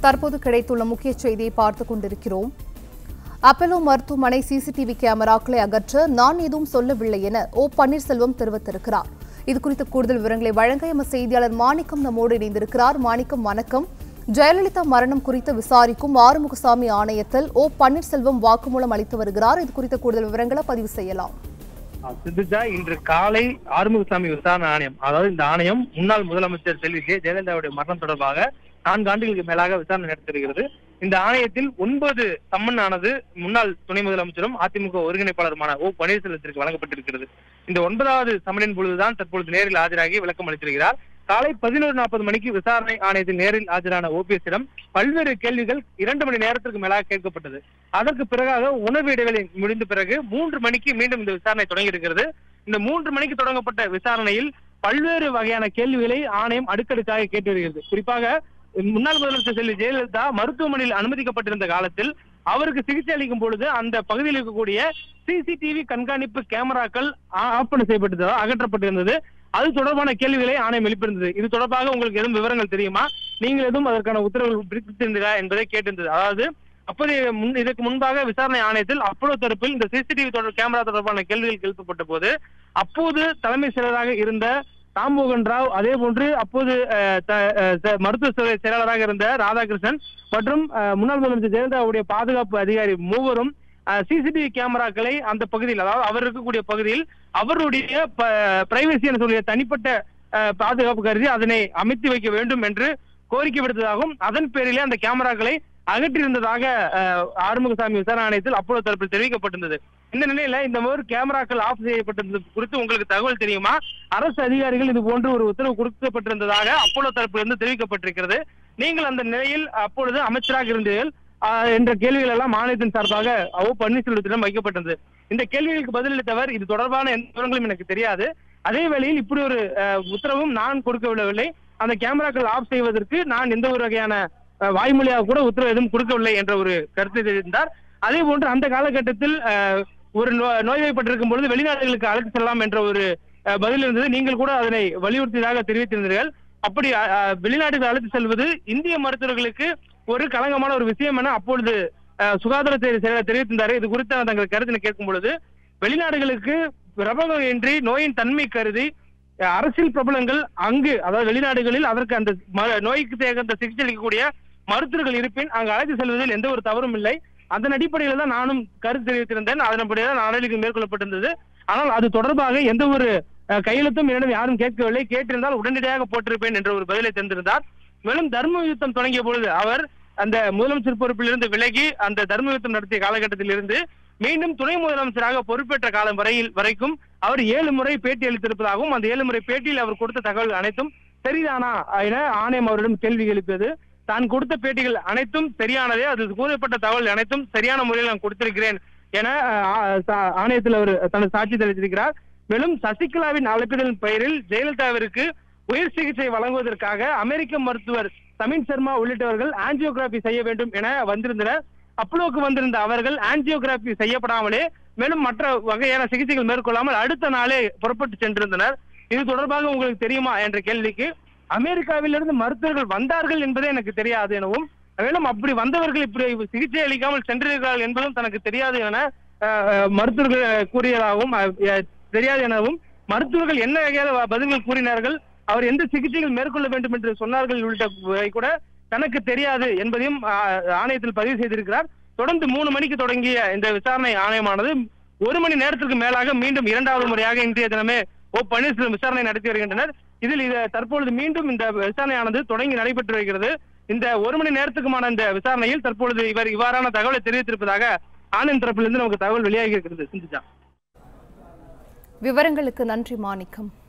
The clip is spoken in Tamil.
தற்போது கிடைத்துள்ள முக்கிய செய்தியை பார்த்துக் கொண்டிருக்கிறோம் அப்பல்லோ மருத்துவமனை சிசிடிவி கேமராக்களை அகற்ற நான் எதுவும் சொல்லவில்லை என ஓ பன்னீர்செல்வம் தெரிவித்திருக்கிறார் இது குறித்த கூடுதல் விவரங்களை வழங்க எமது செய்தியாளர் மாணிக்கம் நம்மோடு இணைந்திருக்கிறார் மாணிக்கம் வணக்கம் ஜெயலலிதா மரணம் குறித்து விசாரிக்கும் ஆறுமுகசாமி ஆணையத்தில் ஓ பன்னீர்செல்வம் வாக்குமூலம் அளித்து வருகிறார் இது குறித்த கூடுதல் விவரங்களை பதிவு செய்யலாம் சிந்துஜா இன்று காலை ஆறுமுகசாமி விசாரணை ஆணையம் அதாவது இந்த ஆணையம் முன்னாள் முதலமைச்சர் செல்வி ஜெ ஜெயலலிதாவுடைய மரணம் தொடர்பாக நான்கு ஆண்டுகளுக்கு மேலாக விசாரணை நடத்தி வருகிறது இந்த ஆணையத்தில் ஒன்பது சம்மன் ஆனது முன்னாள் துணை முதலமைச்சரும் அதிமுக ஒருங்கிணைப்பாளருமான ஓ பன்னீர்செல்வத்திற்கு வழங்கப்பட்டிருக்கிறது இந்த ஒன்பதாவது சம்மனின் பொழுதுதான் தற்பொழுது நேரில் ஆஜராகி விளக்கம் அளித்திருக்கிறார் காலை பதினோரு நாற்பது மணிக்கு விசாரணை ஆணையத்தில் நேரில் ஆஜரான ஓபிஎஸ்ஸிடம் பல்வேறு கேள்விகள் இரண்டு மணி நேரத்திற்கு மேலாக கேட்கப்பட்டது அதற்கு பிறகாக உணவு இடைவெளி முடிந்த பிறகு மூன்று மணிக்கு மீண்டும் இந்த விசாரணை தொடங்கி இருக்கிறது இந்த மூன்று மணிக்கு தொடங்கப்பட்ட விசாரணையில் பல்வேறு வகையான கேள்விகளை ஆணையம் அடுக்கடுக்காக கேட்டு வருகிறது குறிப்பாக முன்னாள் முதலமைச்சர் செல்வி ஜெயலலிதா மருத்துவமனையில் அனுமதிக்கப்பட்டிருந்த காலத்தில் அவருக்கு சிகிச்சை அளிக்கும் பொழுது அந்த பகுதியில் இருக்கக்கூடிய சிசிடிவி கண்காணிப்பு கேமராக்கள் ஆப்பன செய்யப்பட்டது அகற்றப்பட்டிருந்தது அது தொடர்பான கேள்விகளை ஆணையம் எழுப்பியிருந்தது இது தொடர்பாக உங்களுக்கு எதுவும் விவரங்கள் தெரியுமா நீங்கள் எதுவும் அதற்கான உத்தரவுகள் பிறப்பித்திருந்தீர்களா என்பதை கேட்டிருந்தது அதாவது அப்போதைய முன் இதற்கு முன்பாக விசாரணை ஆணையத்தில் அப்போலோ தரப்பில் இந்த சிசிடிவி தொடர் கேமரா தொடர்பான கேள்விகள் எழுப்பப்பட்ட போது அப்போது தலைமை செயலராக இருந்த ராம்மோகன் ராவ் அதே போன்று அப்போது அஹ், த- அஹ், ச- மருத்துவ துறை செயலாளராக இருந்த ராதாகிருஷ்ணன் மற்றும் அஹ், முன்னாள் முதலமைச்சர் ஜெயலலிதாவுடைய பாதுகாப்பு அதிகாரி மூவரும் சிசிடிவி கேமராக்களை அந்த பகுதியில் அதாவது அவர் இருக்கக்கூடிய பகுதியில் அவருடைய பிரைவசி என சொல்லிய தனிப்பட்ட அஹ், பாதுகாப்பு கருதி அதனை அமைத்து வைக்க வேண்டும் என்று கோரிக்கை விடுத்ததாகவும் அதன் பேரிலே அந்த கேமராக்களை அகற்றியிருந்ததாக அஹ், ஆறுமுகசாமி விசாரணை ஆணையத்தில் அப்போலோ தரப்பில் தெரிவிக்கப்பட்டிருந்தது இந்த நிலையில இந்த மாதிரி கேமராக்கள் ஆஃப் செய்யப்பட்டிருந்தது குறித்து உங்களுக்கு தகவல் தெரியுமா அரசு அதிகாரிகள் இது போன்று ஒரு உத்தரவு கொடுக்கப்பட்டிருந்ததாக அப்போலோ தரப்பிலிருந்து தெரிவிக்கப்பட்டிருக்கிறது நீங்கள் அந்த நிலையில் அப்பொழுது அமைச்சராக இருந்தீர்கள் ஆஹ், என்ற கேள்விகள் எல்லாம் மாநிலத்தின் சார்பாக ஓ பன்னீர்செல்வத்திடம் வைக்கப்பட்டது இந்த கேள்விகளுக்கு பதிலளித்தவர் இது தொடர்பான எந்த விவரங்களும் எனக்கு தெரியாது அதே வேளையில் இப்படி ஒரு அஹ், உத்தரவும் நான் கொடுக்கவில்லை அந்த கேமராக்கள் ஆஃப் செய்வதற்கு நான் எந்த ஒரு வகையான அஹ், வாய்மொழியாக கூட உத்தரவு எதுவும் கொடுக்கவில்லை என்ற ஒரு கருத்தை தெரிவித்தார் அதே போன்று அந்த காலகட்டத்தில் அஹ், ஒரு நோ- நோய்வாய்ப்பட்டிருக்கும் பொழுது வெளிநாடுகளுக்கு அழைத்து செல்லலாம் என்ற ஒரு அஹ், பதில் இருந்தது நீங்கள் கூட அதனை வலியுறுத்தியதாக தெரிவித்திருந்தீர்கள் அப்படி அஹ், அஹ், வெளிநாடுகள் அழைத்து செல்வது இந்திய மருத்துவர்களுக்கு ஒரு களங்கமான ஒரு விஷயம் என அப்பொழுது அஹ், சுகாதாரத்துறை செயலர் தெரிவித்திருந்தார் இது குறித்து தங்கள் கருத்தினை கேட்கும் பொழுது வெளிநாடுகளுக்கு பிரபலமின்றி நோயின் தன்மை கருதி அஹ், அரசியல் பிரபலங்கள் அங்கு அதாவது வெளிநாடுகளில் அதற்கு அந்த ம- நோய்க்கு தகுந்த சிகிச்சை அளிக்கக்கூடிய மருத்துவர்கள் இருப்பின் அங்கு அழைத்து செல்வதில் எந்த ஒரு தவறும் இல்லை அதன் அடிப்படையில் தான் நானும் கருத்து தெரிவித்திருந்தேன் அதன்படியே தான் நடவடிக்கை மேற்கொள்ளப்பட்டிருந்தது ஆனால் அது தொடர்பாக எந்த ஒரு அஹ், கையெழுத்தும் என்னிடம் யாரும் கேட்கவில்லை கேட்டிருந்தால் உடனடியாக போட்டிருப்பேன் என்ற ஒரு பதிலை தந்திருந்தார் மேலும் தர்ம யுத்தம் தொடங்கிய பொழுது அவர் அந்த முதலமைச்சர் பொறுப்பிலிருந்து விலகி அந்த தர்ம யுத்தம் நடத்திய காலகட்டத்தில் இருந்து மீண்டும் துணை முதலமைச்சராக பொறுப்பேற்ற காலம் வரையில் வரைக்கும் அவர் ஏழு முறை பேட்டி அளித்திருப்பதாகவும் அந்த ஏழு முறை பேட்டியில் அவர் கொடுத்த தகவல் அனைத்தும் சரிதானா என ஆணையம் அவரிடம் கேள்வி எழுப்பியது தான் கொடுத்த பேட்டிகள் அனைத்தும் சரியானதே அது கூறப்பட்ட தகவல் அனைத்தும் சரியான முறையில் நான் கொடுத்திருக்கிறேன் என அஹ், சா- ஆணையத்தில் அவர் தனது சாட்சி தெரிவித்திருக்கிறார் மேலும் சசிகலாவின் அழைப்பிதழின் பெயரில் ஜெயலலிதாவிற்கு உயர் சிகிச்சை வழங்குவதற்காக அமெரிக்க மருத்துவர் சமீன் சர்மா உள்ளிட்டவர்கள் ஆஞ்சியோகிராபி செய்ய வேண்டும் என வந்திருந்தனர் அப்போலோக்கு வந்திருந்த அவர்கள் ஆஞ்சியோகிராபி செய்யப்படாமலே மேலும் மற்ற வகையான சிகிச்சைகள் மேற்கொள்ளாமல் அடுத்த நாளே புறப்பட்டு சென்றிருந்தனர் இது தொடர்பாக உங்களுக்கு தெரியுமா என்ற கேள்விக்கு அமெரிக்காவிலிருந்து மருத்துவர்கள் வந்தார்கள் என்பதே எனக்கு தெரியாது எனவும் மேலும் அப்படி வந்தவர்கள் இப்படி சிகிச்சை அளிக்காமல் சென்றிருக்கிறார்கள் என்பதும் தனக்கு தெரியாது என அஹ், அஹ், மருத்துவர்கள் கூறியதாகவும் அஹ், அஹ், தெரியாது எனவும் மருத்துவர்கள் என்ன வகையான பதில்கள் கூறினார்கள் அவர் எந்த சிகிச்சைகள் மேற்கொள்ள வேண்டும் என்று சொன்னார்கள் உள்ளிட்ட கூட தனக்கு தெரியாது என்பதையும் ஆஹ், ஆணையத்தில் பதிவு செய்திருக்கிறார் தொடர்ந்து மூணு மணிக்கு தொடங்கிய இந்த விசாரணை ஆணையமானது ஒரு மணி நேரத்திற்கு மேலாக மீண்டும் இரண்டாவது முறையாக இன்றைய தினமே ஓ பன்னீர்செல்வம் விசாரணை நடத்தி வருகின்றனர் இதில் இது தற்பொழுது மீண்டும் இந்த விசாரணையானது தொடங்கி நடைபெற்று வருகிறது இந்த ஒரு மணி நேரத்துக்குமான இந்த விசாரணையில் தற்பொழுது இவர் இவ்வாறான தகவலை தெரிவித்திருப்பதாக ஆனந்த் தரப்பிலிருந்து நமக்கு தகவல் வெளியாகி இருக்கிறது சிந்திச்சா விவரங்களுக்கு நன்றி மாணிக்கம்